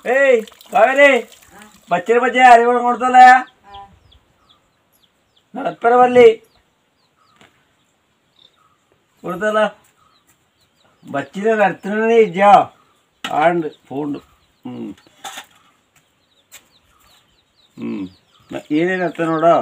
ಏಯ್ ಕಾವೇರಿ ಬಚ್ಚರ ಬಜ್ಜೆ ಅರಿವಣ ಕೊಡ್ತಲ್ಲ ನಡಪ್ಪರ ಬಲ್ಲಿ ಕೊಡ್ತಲ್ಲ ಬಚ್ಚಿನ ನಡ್ತನೇ ಇಜ್ಜ ಆಂಡ್ ಫೋಂಡು ಹ್ಞೂ ಹ್ಞೂ ಏನೇನು ಅರ್ಥ ನೋಡೋ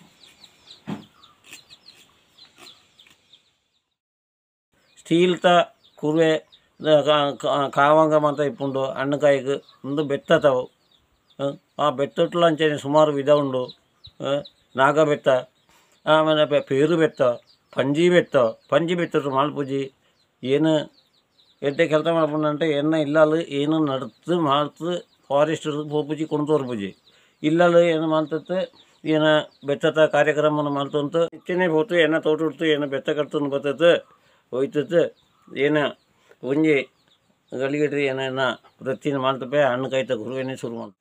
ಸ್ಟೀಲ್ತ ಕುರುವೆ ಕಾವಂಗ ಮಾತ ಇಪ್ಪುಂಡು ಹಣ್ಣುಕಾಯಿಗೆ ಒಂದು ಬೆತ್ತ ತಾವು ಆ ಬೆತ್ತಟ್ಲ ಅಂಚನೆ ಸುಮಾರು ವಿಧ ಉಂಡು ಆ, ನಾಗ ಬೆತ್ತ ಆಮೇಲೆ ಪೆ- ಪೇರು ಬೆತ್ತ ಪಂಜಿ ಬೆತ್ತ ಪಂಜಿ ಬೆತ್ತ ಮಾಲ್ಪೂಜಿ ಏನು ಎಡ್ಡೆ ಕೆಲಸ ಮಾಡ್ಕೊಂಡಂటే ಎನ್ನ ಇಲ್ಲಲು ಏನು ನಡ್ತು ಮಾಡ್ತು ಫಾರೆಸ್ಟ್ ಪೋಪುಜಿ ಕುಣ್ತೋರ್ ಪೂಜಿ ಇಲ್ಲಲು ಏನು ಮಾಡ್ತತ್ತೆ ಏನ ಬೆತ್ತದ ಕಾರ್ಯಕ್ರಮವನ್ನು ಮಾಡ್ತಂತ ಹೆಚ್ಚಿನ ಹೋತು ಏನ ತೋಟ ಉಡ್ತು ಏನ ಬೆತ್ತ ಕಟ್ತಂದು ಬರ್ತೈತೆ ಹೋಯ್ತತೆ ಏನ ಒಂಜಿ ಗಳಿಗೆಡ್ರಿ ಏನೇನ ವೃತ್ತಿನ ಮಾಡ್ತಪ್ಪೆ ಹಣ್ಣು ಕಾಯ್ತ ಗುರುವೇನೆ ಶುರು ಮಾಡ್ತ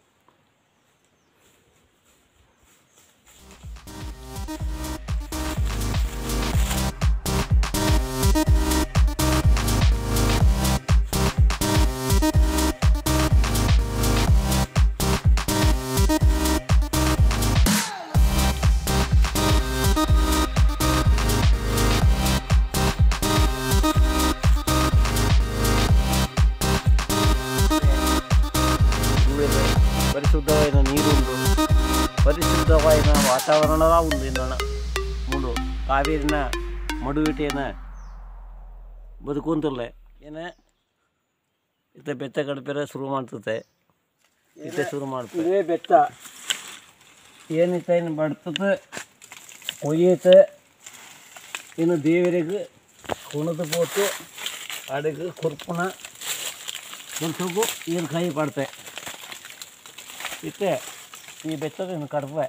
ಭೂಮಿಯಲ್ಲಿ ಪರಿಶುದ್ಧವಾದ ನೀರುಂಡು ಪರಿಶುದ್ಧವಾದ ವಾತಾವರಣ ಉಂಡು ಇನ್ನಣ ಮುಂಡು ಕಾವೇರಿನ ಮಡುವಿಟೇನ ಬದುಕುಂತಲ್ಲ ಏನ ಇತ್ತ ಬೆತ್ತ ಕಡಪೆರ ಶುರು ಮಾಡ್ತತೆ ಇತ್ತ ಶುರು ಮಾಡ್ತದೆ ಇದೇ ಬೆತ್ತ ಏನಿತ್ತ ಏನು ಬಡ್ತದೆ ಕೊಯ್ಯತೆ ಇನ್ನು ದೇವರಿಗೆ ಕುಣದು ಪೋತು ಅಡಿಗೆ ಕುರ್ಪುಣ ಸ್ವಲ್ಪ ಏನು ಕೈ ಪಡ್ತೆ ಇತ್ತೆ ಈ ಬೆತ್ತದ ಕಡುಬೆ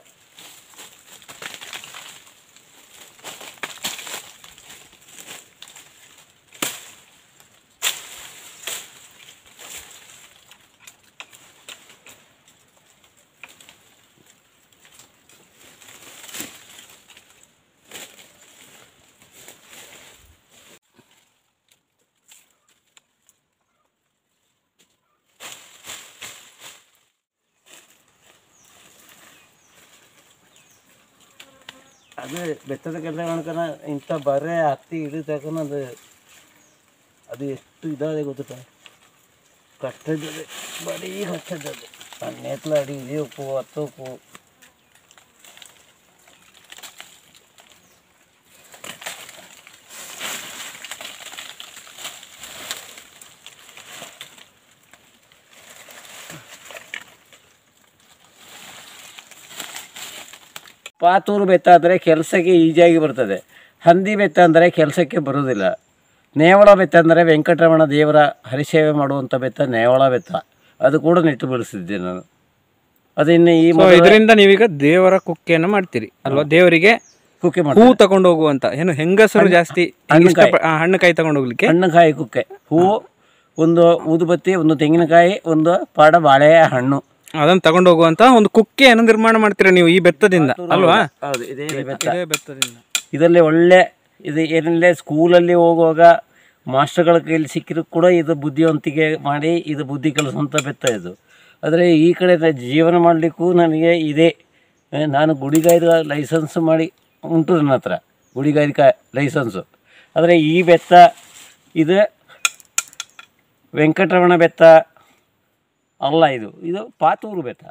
ಅದು ಬೆತ್ತದ ಕೆಲಸ ಕಣಕನ ಇಂಥ ಬರೆ ಹತ್ತಿ ಇಳಿ ತಗೊಂಡು ಅದು ಅದು ಎಷ್ಟು ಇದಾದೆ ಗೊತ್ತುಟ ಕಷ್ಟದ ಬರೀ ಕಷ್ಟದ್ದು ನೇತ್ಲ ಅಡಿ ಇಳಿ ಉಪ್ಪು ಹತ್ತು ಉಪ್ಪು ಪಾತೂರು ಬೆತ್ತ ಅಂದರೆ ಕೆಲಸಕ್ಕೆ ಈಜಿಯಾಗಿ ಬರ್ತದೆ ಹಂದಿ ಬೆತ್ತ ಅಂದರೆ ಕೆಲಸಕ್ಕೆ ಬರುವುದಿಲ್ಲ ನೇವಳ ಬೆತ್ತ ಅಂದರೆ ವೆಂಕಟರಮಣ ದೇವರ ಹರಿಸೇವೆ ಮಾಡುವಂಥ ಬೆತ್ತ ನೇವಳ ಬೆತ್ತ ಅದು ಕೂಡ ನೆಟ್ಟು ಬೆಳೆಸಿದ್ದೆ ನಾನು ಅದು ಇನ್ನು ಈ ಸೊ ಇದರಿಂದ ನೀವೀಗ ದೇವರ ಕುಕ್ಕೆಯನ್ನು ಮಾಡ್ತೀರಿ ಅಲ್ವಾ ದೇವರಿಗೆ ಕುಕ್ಕೆ ಹೂ ಮಾಡಿ ತಗೊಂಡು ಹೋಗುವಂತ ಏನು ಹೆಂಗಸರು ಜಾಸ್ತಿ ಹಣ್ಣು ಇಷ್ಟಪ- ಆ, ಹಣ್ಣು ಕಾಯಿ ತಗೊಂಡು ಹೋಗ್ಲಿಕ್ಕೆ ಹಣ್ಣುಕಾಯಿ ಕುಕ್ಕೆ ಹೂವು ಒಂದು ಊದುಬತ್ತಿ ಒಂದು ತೆಂಗಿನಕಾಯಿ ಒಂದು ಪಾಡ ಬಾಳೆಯ ಹಣ್ಣು ಅದನ್ನ ತಗೊಂಡು ಹೋಗುವಂತ ಒಂದು ಕುಕ್ಕೆಯನ್ನು ನಿರ್ಮಾಣ ಮಾಡ್ತೀರಾ ನೀವು ಈ ಬೆತ್ತದಿಂದ ಅಲ್ವಾ ಹೌದು ಇದೇ ಬೆತ್ತ ಇದೇ ಬೆತ್ತದಿಂದ ಇದರಲ್ಲಿ ಒಳ್ಳೆ ಇದು ಏನಿಲ್ಲ ಸ್ಕೂಲಲ್ಲಿ ಹೋಗುವಾಗ ಮಾಸ್ಟರ್ಗಳ ಕೈಯಲ್ಲಿ ಸಿಕ್ಕಿದ್ರು ಕೂಡ ಇದು ಬುದ್ಧಿವಂತಿಕೆ ಮಾಡಿ ಇದು ಬುದ್ಧಿ ಕಲಿಸುವಂಥ ಬೆತ್ತ ಇದು ಆದರೆ ಈ ಕಡೆ ನ- ಜೀವನ ಮಾಡಲಿಕ್ಕೂ ನನಗೆ ಇದೆ ಆ, ನಾನು ಗುಡಿಗಾರಿಕೆ ಲೈಸೆನ್ಸ್ ಮಾಡಿ ಉಂಟು ನನ್ನ ಹತ್ರ ಗುಡಿಗಾರಿಕಾ ಲೈಸೆನ್ಸು ಆದರೆ ಈ ಬೆತ್ತ ಇದು ವೆಂಕಟರಮಣ ಬೆತ್ತ ಅಲ್ಲ ಇದು ಇದು ಪಾತೂರು ಬೆತ್ತ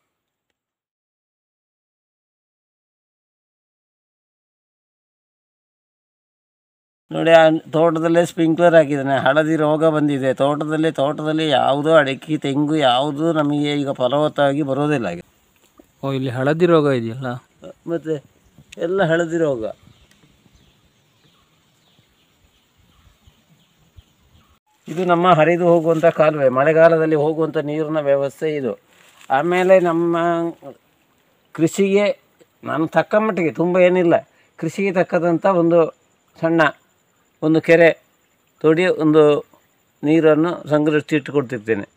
ನೋಡಿ ಆ ತೋಟದಲ್ಲೇ ಸ್ಪ್ರಿಂಕ್ಲರ್ ಹಾಕಿದ್ದಾನೆ ಹಳದಿ ರೋಗ ಬಂದಿದೆ ತೋಟದಲ್ಲಿ ತೋಟದಲ್ಲಿ ಯಾವುದೋ ಅಡಿಕೆ ತೆಂಗು ಯಾವುದು ನಮಗೆ ಈಗ ಫಲವತ್ತಾಗಿ ಬರೋದಿಲ್ಲ ಈಗ ಓ ಇಲ್ಲಿ ಹಳದಿ ರೋಗ ಇದೆಯಲ್ಲ ಮತ್ತು ಎಲ್ಲ ಹಳದಿ ರೋಗ ಇದು ನಮ್ಮ ಹರಿದು ಹೋಗುವಂಥ ಕಾಲುವೆ ಮಳೆಗಾಲದಲ್ಲಿ ಹೋಗುವಂಥ ನೀರಿನ ವ್ಯವಸ್ಥೆ ಇದು ಆಮೇಲೆ ನಮ್ಮ ಕೃಷಿಗೆ ನಾನು ತಕ್ಕ ಮಟ್ಟಿಗೆ ತುಂಬ ಏನಿಲ್ಲ ಕೃಷಿಗೆ ತಕ್ಕದಂಥ ಒಂದು ಸಣ್ಣ ಒಂದು ಕೆರೆ ತೋಡಿ ಒಂದು ನೀರನ್ನು ಸಂಗ್ರಹಿಸಿ ಇಟ್ಟುಕೊಡ್ತಿರ್ತೇನೆ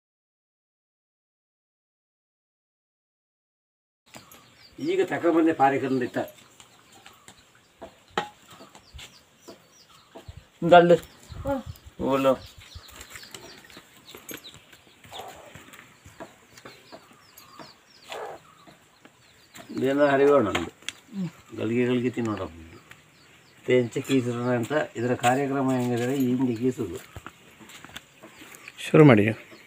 ಈಗ ತಗೊಂಬಂದೆ ಪಾರಿಕಲ್ಲಿತ್ತ ದಳ್ಳು ಓಲು ಇದೇನೋ ಹರಿಯೋಣ ಒಂದು ಗಲ್ಗೆ ಗಲ್ಗೆ ತಿನ್ನೋಣ ತೆಂಚ ಕೀಸೋಣ ಅಂತ ಇದರ ಕಾರ್ಯಕ್ರಮ ಹೆಂಗಿದ್ರೆ ಹಿಂಗೆ ಕೀಸೋದು ಶುರು ಮಾಡಿ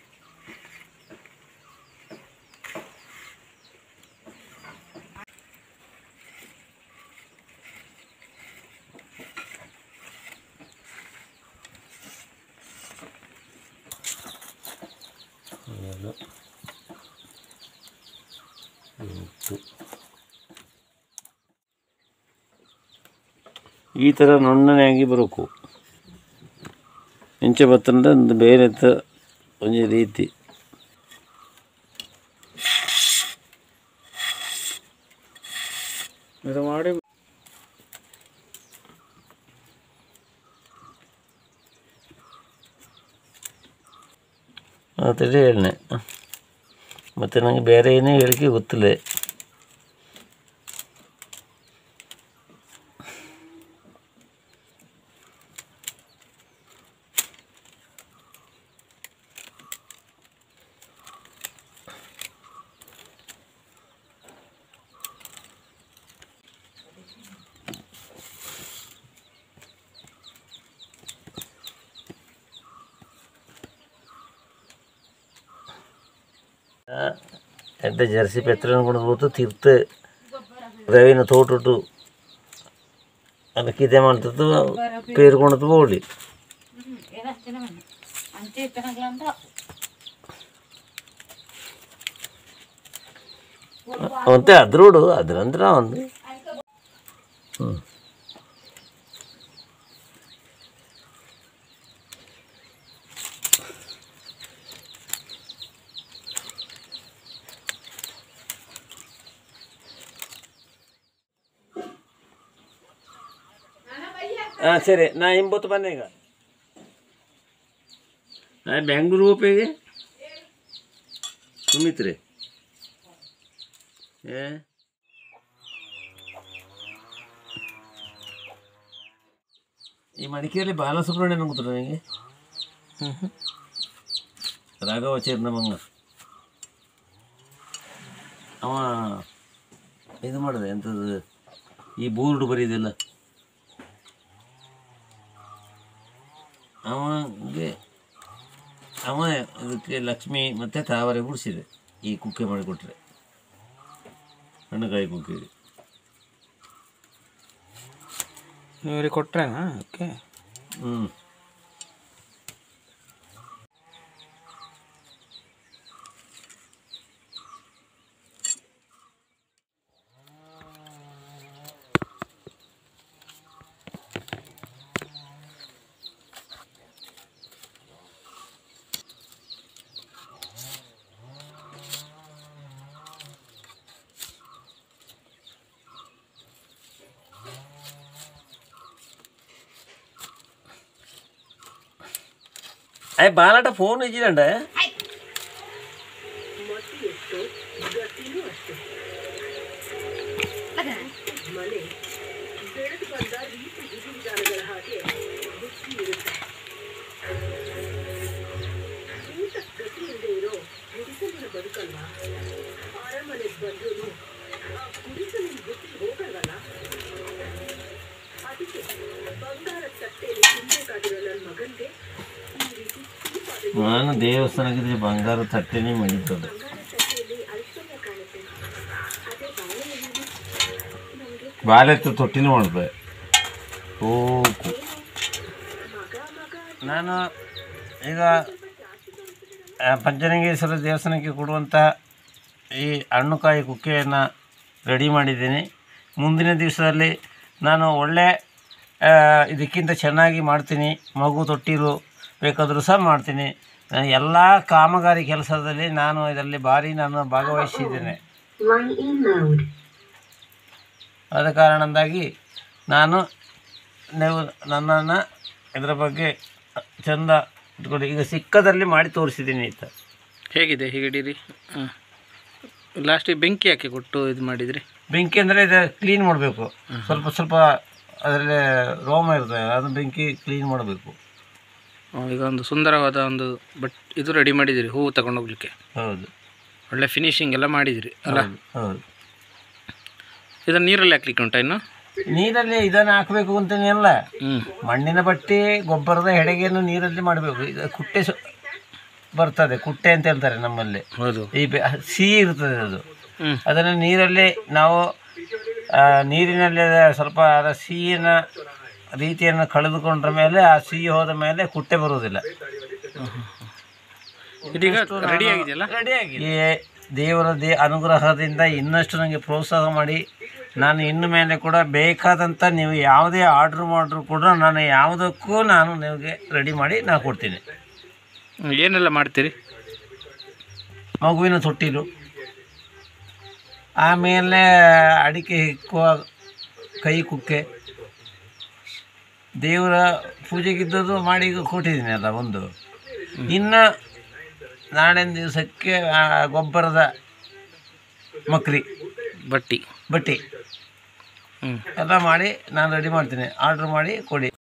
ಏಳು ಎಂಟು ಈ ಥರ ನುಣ್ಣನೆಯಾಗಿ ಬರಬೇಕು ಹೆಂಚೆ ಬತ್ತಂದ್ರೆ ಒಂದು ಬೇರೆ ತ ಒಂಜಿ ರೀತಿ ಇದು ಮಾಡಿ ಅಂತೇಳಿ ಹೇಳಿದೆ ಮತ್ತು ನನಗೆ ಬೇರೆ ಏನೇ ಹೇಳಿಕೆ ಗೊತ್ತಿಲ್ಲ ಎಂತ ಜರ್ಸಿ ಪೆತ್ರನ ಕೊಡಬಹುದು ತೀರ್ಥ ರವಿನ ತೋಟುಟ್ಟು ಅದಕ್ಕೆ ಇದೇ ಮಾಡ್ತದ್ದು ಪೇರ್ಕೊಂಡದ್ದು ಬೋಡಿ ಅಂತೆ ಅದ್ರೋಡು ಅದ್ರಂದ್ರ ಒಂದು ಹ್ಞೂ ಹಾಂ ಸರಿ ನಾ ಎಂಬತ್ತು ಬನ್ನಿ ಈಗ ನಾ ಬೆಂಗಳೂರು ಹೋಗ್ಬೇಗೆ ಸುಮಿತ್ರೆ ಏ ಈ ಮಡಿಕೇರಿ ಬಾಲಸುಬ್ರಹ್ಮಣ್ಯನ ಗೊತ್ತ ನನಗೆ ರಾಘವ ಚೇರ್ನಮಂಗ ಅವ ಇದು ಮಾಡಿದೆ ಎಂಥದ್ದು ಈ ಬೋರ್ಡ್ ಬರೀದಿಲ್ಲ ಅವನಿಗೆ ಅವ ಇದಕ್ಕೆ ಲಕ್ಷ್ಮಿ ಮತ್ತು ತಾವರೆ ಗುಡಿಸಿದೆ ಈ ಕುಕ್ಕೆ ಮಾಡಿಕೊಟ್ರೆ ಹಣ್ಣುಕಾಯಿ ಕುಕ್ಕೆಗೆ ಇವ್ರಿಗೆ ಕೊಟ್ರೇನಾ ಓಕೆ ಹ್ಞೂ ಅಯ್ಯ ಬಾಲಾಟ ಫೋನ್ ಇದ್ದಿರಂಡ ನಾನು ದೇವಸ್ಥಾನಕ್ಕೆ ಬಂಗಾರ ತಟ್ಟೆನೇ ಮಡಿತದೆ ಬಾಲೆತ್ತು ತೊಟ್ಟಿನೂ ಮಾಡಿದೆ ಓ ಕು- ನಾನು ಈಗ ಆ, ಪಂಚಲಿಂಗೇಶ್ವರ ದೇವಸ್ಥಾನಕ್ಕೆ ಕೊಡುವಂಥ ಈ ಹಣ್ಣುಕಾಯಿ ಕುಕ್ಕೆಯನ್ನು ರೆಡಿ ಮಾಡಿದ್ದೀನಿ ಮುಂದಿನ ದಿವಸದಲ್ಲಿ ನಾನು ಒಳ್ಳೆ ಆ, ಇದಕ್ಕಿಂತ ಚೆನ್ನಾಗಿ ಮಾಡ್ತೀನಿ ಮಗು ತೊಟ್ಟಿಲು ಬೇಕಾದರೂ ಸಹ ಮಾಡ್ತೀನಿ ನಾನು ಎಲ್ಲ ಕಾಮಗಾರಿ ಕೆಲಸದಲ್ಲಿ ನಾನು ಇದರಲ್ಲಿ ಭಾರಿ ನಾನು ಭಾಗವಹಿಸಿದ್ದೇನೆ ಆದ ಕಾರಣದಿಂದಾಗಿ ನಾನು ನೀವು ನನ್ನನ್ನು ಇದರ ಬಗ್ಗೆ ಚಂದ ಇಟ್ಕೊಂಡು ಈಗ ಸಿಕ್ಕದಲ್ಲಿ ಮಾಡಿ ತೋರಿಸಿದ್ದೀನಿ ಅಂತ ಹೇಗಿದೆ ಹಿಗಡಿರಿ ಹಾಂ ಲಾಸ್ಟಿಗೆ ಬೆಂಕಿ ಹಾಕಿ ಕೊಟ್ಟು ಇದು ಮಾಡಿದ್ರಿ ಬೆಂಕಿ ಅಂದರೆ ಇದು ಕ್ಲೀನ್ ಮಾಡಬೇಕು ಸ್ವಲ್ಪ ಸ್ವಲ್ಪ ಅದರಲ್ಲಿ ರೋಮ ಇರ್ತದೆ ಅದು ಬೆಂಕಿ ಕ್ಲೀನ್ ಮಾಡಬೇಕು ಹ್ಮ್, ಈಗ ಒಂದು ಸುಂದರವಾದ ಒಂದು ಬಟ್ ಇದು ರೆಡಿ ಮಾಡಿದಿರಿ ಹೂವು ತಗೊಂಡೋಗ್ಲಿಕ್ಕೆ ಹೌದು ಒಳ್ಳೆ ಫಿನಿಶಿಂಗ್ ಎಲ್ಲ ಮಾಡಿದಿರಿ ಅಲ್ಲ ಹೌದು ಇದನ್ನು ನೀರಲ್ಲಿ ಹಾಕ್ಲಿಕ್ಕೆ ಉಂಟಾ ಇನ್ನು ನೀರಲ್ಲಿ ಇದನ್ನು ಹಾಕಬೇಕು ಅಂತೇನಿಲ್ಲ ಹ್ಞೂ ಮಣ್ಣಿನ ಬಟ್ಟೆ ಗೊಬ್ಬರದ ಹೆಡೆಗೆಯನ್ನು ನೀರಲ್ಲಿ ಮಾಡಬೇಕು ಇದು ಕುಟ್ಟೆ ಸು ಬರ್ತದೆ ಕುಟ್ಟೆ ಅಂತ ಹೇಳ್ತಾರೆ ನಮ್ಮಲ್ಲಿ ಹೌದು ಈ ಬೆ- ಸಿಹಿ ಇರ್ತದೆ ಅದು ಹ್ಞೂ ಅದನ್ನು ನೀರಲ್ಲಿ ನಾವು ಆ, ನೀರಿನಲ್ಲಿ ಸ್ವಲ್ಪ ಅದರ ಸಿಹಿನ ರೀತಿಯನ್ನು ಕಳೆದುಕೊಂಡ್ರ ಮೇಲೆ ಆ ಸಿಹಿ ಹೋದ ಮೇಲೆ ಕುಟ್ಟೆ ಬರುವುದಿಲ್ಲ ಇದೀಗ ರೆಡಿ ಆಗಿದೆಯಲ್ಲ ಈ ದೇವರ ದೇ ಅನುಗ್ರಹದಿಂದ ಇನ್ನಷ್ಟು ನನಗೆ ಪ್ರೋತ್ಸಾಹ ಮಾಡಿ ನಾನು ಇನ್ನು ಮೇಲೆ ಕೂಡ ಬೇಕಾದಂಥ ನೀವು ಯಾವುದೇ ಆರ್ಡ್ರ್ ಮಾಡಿದ್ರು ಕೂಡ ನಾನು ಯಾವುದಕ್ಕೂ ನಾನು ನಿಮಗೆ ರೆಡಿ ಮಾಡಿ ನಾನು ಕೊಡ್ತೀನಿ ಹ್ಮ್, ಏನೆಲ್ಲ ಮಾಡ್ತೀರಿ ಮಗುವಿನ ತೊಟ್ಟಿಲು ಆಮೇಲೆ ಅಡಿಕೆ ಹಿಕ್ಕುವ ಕೈ ಕುಕ್ಕೆ ದೇವರ ಪೂಜೆಗಿದ್ದದ್ದು ಮಾಡಿ ಕೊಟ್ಟಿದ್ದೀನಿ ಅಲ್ಲ ಒಂದು ಇನ್ನು ನಾಳಿನ ದಿವಸಕ್ಕೆ ಆ ಗೊಬ್ಬರದ ಮಕ್ರಿ ಬಟ್ಟಿ ಬಟ್ಟಿ ಹ್ಞೂ ಎಲ್ಲ ಮಾಡಿ ನಾನು ರೆಡಿ ಮಾಡ್ತೀನಿ ಆರ್ಡ್ರ್ ಮಾಡಿ ಕೊಡಿ